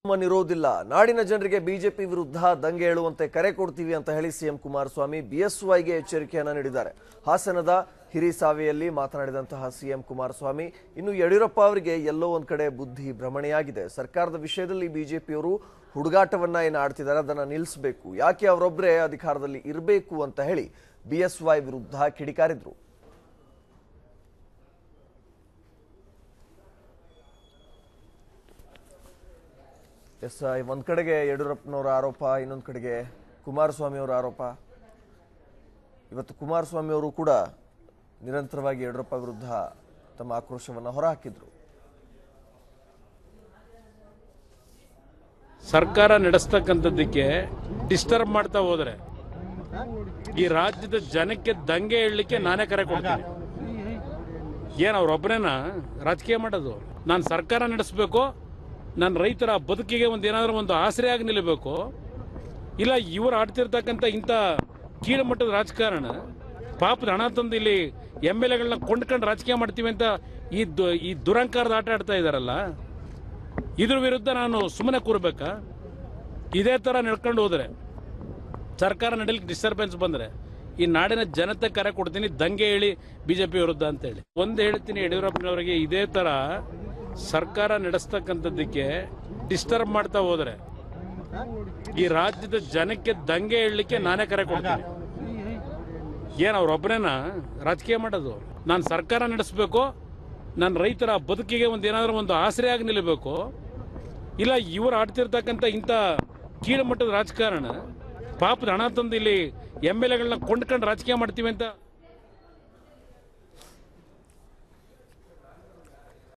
ನಿರೋಧಿಲ್ಲ ನಾಡಿನ ಜನರಿಗೆ ಬಿಜೆಪಿ ವಿರುದ್ಧ ದಂಗೆ ಏಳುವಂತೆ ಕರೆ ಕೊಡ್ತೀವಿ ಅಂತ ಹೇಳಿ ಸಿಎಂ ಕುಮಾರಸ್ವಾಮಿ ಬಿಎಸ್ವೈಗೆ ಎಚ್ಚರಿಕೆಯನ್ನ ನೀಡಿದ್ದಾರೆ ಹಾಸನದ ಹಿರಿಸಾವೆಯಲ್ಲಿ ಮಾತನಾಡಿದಂತಹ ಸಿಎಂ ಕುಮಾರಸ್ವಾಮಿ ಇನ್ನು ಯಡಿಯೂರಪ್ಪ ಅವರಿಗೆ ಎಲ್ಲೋ ಒಂದ್ ಕಡೆ ಬುದ್ಧಿ ಭ್ರಮಣೆಯಾಗಿದೆ ಸರ್ಕಾರದ ವಿಷಯದಲ್ಲಿ ಬಿಜೆಪಿಯವರು ಹುಡುಗಾಟವನ್ನ ಏನು ಆಡ್ತಿದ್ದಾರೆ ಅದನ್ನ ನಿಲ್ಲಿಸಬೇಕು ಯಾಕೆ ಅವರೊಬ್ಬರೇ ಅಧಿಕಾರದಲ್ಲಿ ಇರಬೇಕು ಅಂತ ಹೇಳಿ ಬಿಎಸ್ವೈ ವಿರುದ್ಧ ಕಿಡಿಕಾರಿದ್ರು ಎಸ್ ಒಂದ್ ಕಡೆಗೆ ಯಡಿಯೂರಪ್ಪನವರ ಆರೋಪ ಇನ್ನೊಂದು ಕಡೆಗೆ ಕುಮಾರಸ್ವಾಮಿ ಅವರ ಆರೋಪ ಇವತ್ತು ಕುಮಾರಸ್ವಾಮಿ ಅವರು ಕೂಡ ನಿರಂತರವಾಗಿ ಯಡಿಯೂರಪ್ಪ ವಿರುದ್ಧ ತಮ್ಮ ಆಕ್ರೋಶವನ್ನು ಹೊರಹಾಕಿದ್ರು ಸರ್ಕಾರ ನಡೆಸ್ತಕ್ಕಂಥದ್ದಕ್ಕೆ ಡಿಸ್ಟರ್ಬ್ ಮಾಡ್ತಾ ಹೋದ್ರೆ ಈ ರಾಜ್ಯದ ಜನಕ್ಕೆ ದಂಗೆ ಹೇಳಲಿಕ್ಕೆ ನಾನೇ ಕರೆ ಕೊಡ್ತೀನಿ ಏನ್ ಅವ್ರೊಬ್ಬರೇನ ರಾಜಕೀಯ ಮಾಡೋದು ನಾನು ಸರ್ಕಾರ ನಡೆಸಬೇಕು ನನ್ನ ರೈತರ ಬದುಕಿಗೆ ಒಂದು ಏನಾದರೂ ಒಂದು ಆಸರೆ ಆಗಿ ನಿಲ್ಲಬೇಕು ಇಲ್ಲ ಇವರು ಆಡ್ತಿರ್ತಕ್ಕಂಥ ಇಂಥ ಕೀಳುಮಟ್ಟದ ರಾಜಕಾರಣ ಪಾಪದ ಹಣ ತಂದು ಇಲ್ಲಿ ಎಮ್ ಎಲ್ ಎಗಳನ್ನ ಕೊಂಡ್ಕೊಂಡು ರಾಜಕೀಯ ಮಾಡ್ತೀವಿ ಅಂತ ಈ ದು- ಈ ದುರಂಕಾರದ ಆಟ ಆಡ್ತಾ ಇದಾರಲ್ಲ ಇದ್ರ ವಿರುದ್ಧ ನಾನು ಸುಮ್ಮನೆ ಕೂರ್ಬೇಕಾ ಇದೇ ತರ ನಡ್ಕೊಂಡು ಹೋದ್ರೆ ಸರ್ಕಾರ ನಡೀಲಿಕ್ಕೆ ಡಿಸ್ಟರ್ಬೆನ್ಸ್ ಬಂದ್ರೆ ಈ ನಾಡಿನ ಜನತೆ ಕರೆ ಕೊಡ್ತೀನಿ ದಂಗೆ ಹೇಳಿ ಬಿಜೆಪಿ ವಿರುದ್ಧ ಅಂತ ಹೇಳಿ ಒಂದು ಹೇಳ್ತೀನಿ ಯಡಿಯೂರಪ್ಪನವರಿಗೆ ಇದೇ ತರ ಸರ್ಕಾರ ನಡೆಸ್ತಕ್ಕಂಥದ್ದಕ್ಕೆ ಡಿಸ್ಟರ್ಬ್ ಮಾಡ್ತಾ ಹೋದ್ರೆ ಈ ರಾಜ್ಯದ ಜನಕ್ಕೆ ದಂಗೆ ಹೇಳಲಿಕ್ಕೆ ನಾನೇ ಕರೆ ಕೊಡ್ತೀನಿ ಏನ್ ಅವ್ರೊಬ್ಬರೇನ ರಾಜಕೀಯ ಮಾಡೋದು ನಾನು ಸರ್ಕಾರ ನಡೆಸಬೇಕು ನನ್ನ ರೈತರ ಬದುಕಿಗೆ ಒಂದು ಏನಾದರೂ ಒಂದು ಆಸರೆ ಆಗಿ ನಿಲ್ಲಬೇಕು ಇಲ್ಲ ಇವರು ಆಡ್ತಿರ್ತಕ್ಕಂಥ ಇಂಥ ಕೀಳುಮಟ್ಟದ ರಾಜಕಾರಣ ಪಾಪದ ಹಣ ತಂದು ಇಲ್ಲಿ ಎಮ್ ಎಲ್ ಎಗಳನ್ನ ಕೊಂಡ್ಕೊಂಡು ರಾಜಕೀಯ ಮಾಡ್ತೀವಿ ಅಂತ